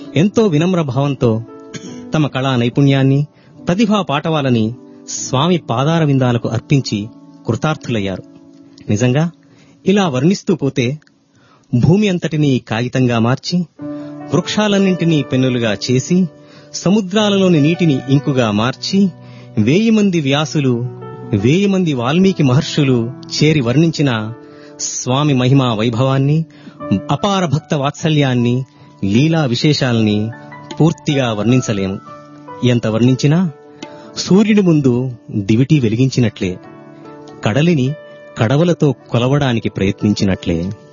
ఎంతో వినమ్ర భావంతో తమ కళా నైపుణ్యాన్ని ప్రతిభా పాటవాలని స్వామి పాదార విందాలకు అర్పించి కృతార్థులయ్యారు నిజంగా ఇలా వర్ణిస్తూ పోతే భూమి అంతటినీ కాగితంగా మార్చి వృక్షాలన్నింటినీ పెన్నులుగా చేసి సముద్రాలలోని నీటిని ఇంకుగా మార్చి వేయి మంది వ్యాసులు వేయి మంది వాల్మీకి మహర్షులు చేరి వర్ణించిన స్వామి మహిమా వైభవాన్ని అపార భక్త వాత్సల్యాన్ని లీలా విశేషాల్ని పూర్తిగా వర్ణించలేము ఎంత వర్ణించినా సూర్యుడి ముందు దివిటి వెలిగించినట్లే కడలిని కడవలతో కొలవడానికి ప్రయత్నించినట్లే